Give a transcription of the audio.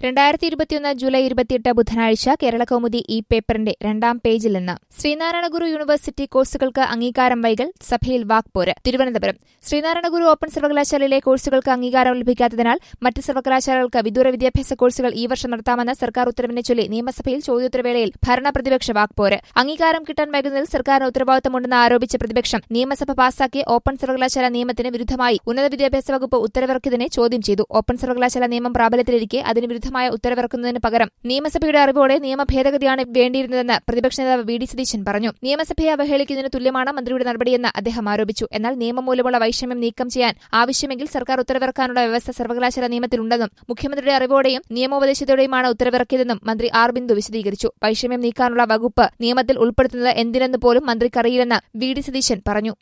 രണ്ടായിരത്തി ഇരുപത്തിയൊന്ന് ജൂലൈ ഇരുപത്തിയെട്ട് ബുധനാഴ്ച കേരള കൗമുദി ഈ പേപ്പറിന്റെ രണ്ടാം പേജിൽ നിന്ന് ശ്രീനാരായണ ഗുരു യൂണിവേഴ്സിറ്റി കോഴ്സുകൾക്ക് അംഗീകാരം വൈകൽ സഭയിൽ വാക്പോര് തിരുവനന്തപുരം ശ്രീനാരായണ ഗുരു ഓപ്പൺ സർവകലാശാലയിലെ കോഴ്സുകൾക്ക് അംഗീകാരം ലഭിക്കാത്തതിനാൽ മറ്റ് സർവകലാശാലകൾക്ക് വിദൂര വിദ്യാഭ്യാസ കോഴ്സുകൾ ഈ വർഷം നടത്താമെന്ന സർക്കാർ ഉത്തരവിനെ ചൊല്ലി നിയമസഭയിൽ ചോദ്യോത്തരവേളയിൽ ഭരണ പ്രതിപക്ഷ വാക്പോര് അംഗീകാരം കിട്ടാൻ വൈകുന്നതിൽ സർക്കാരിന് ഉത്തരവാദിത്തമുണ്ടെന്ന് ആരോപിച്ച പ്രതിപക്ഷം നിയമസഭ പാസാക്കിയ ഓപ്പൺ സർവകലാശാല നിയമത്തിന് വിരുദ്ധമായി ഉന്നത വിദ്യാഭ്യാസ വകുപ്പ് ഉത്തരവിറക്കിയതിനെ ചോദ്യം ചെയ്തു ഓപ്പൺ സർവകലാശാല നിയമം പ്രാബല്യത്തിലിരിക്കെ അതിന് വിരുദ്ധമായ ഉത്തരവിറക്കുന്നതിന് പകരം നിയമസഭയുടെ അറിവോടെ നിയമ ഭേദഗതിയാണ് വേണ്ടിയിരുന്നതെന്ന് പ്രതിപക്ഷ നേതാവ് വി ഡി സതീശൻ പറഞ്ഞു നിയമസഭയെ അവഹേളിക്കുന്നതിന് തുല്യമാണ് മന്ത്രിയുടെ നടപടിയെന്ന് അദ്ദേഹം ആരോപിച്ചു എന്നാൽ നിയമം മൂലമുള്ള വൈഷമ്യം നീക്കം ചെയ്യാൻ ആവശ്യമെങ്കിൽ സർക്കാർ ഉത്തരവിറക്കാനുള്ള വ്യവസ്ഥ സർവകലാശാല നിയമത്തിലുണ്ടെന്നും മുഖ്യമന്ത്രിയുടെ അറിവോടെയും നിയമോപദേശത്തോടെയുമാണ് ഉത്തരവിറക്കിയതെന്നും മന്ത്രി ആർ ബിന്ദു വിശദീകരിച്ചു വൈഷമ്യം നീക്കാനുള്ള വകുപ്പ് നിയമത്തിൽ ഉൾപ്പെടുത്തുന്നത് എന്തിനെന്ന് പോലും മന്ത്രിക്കറിയില്ലെന്ന് വി ഡി സതീശൻ പറഞ്ഞു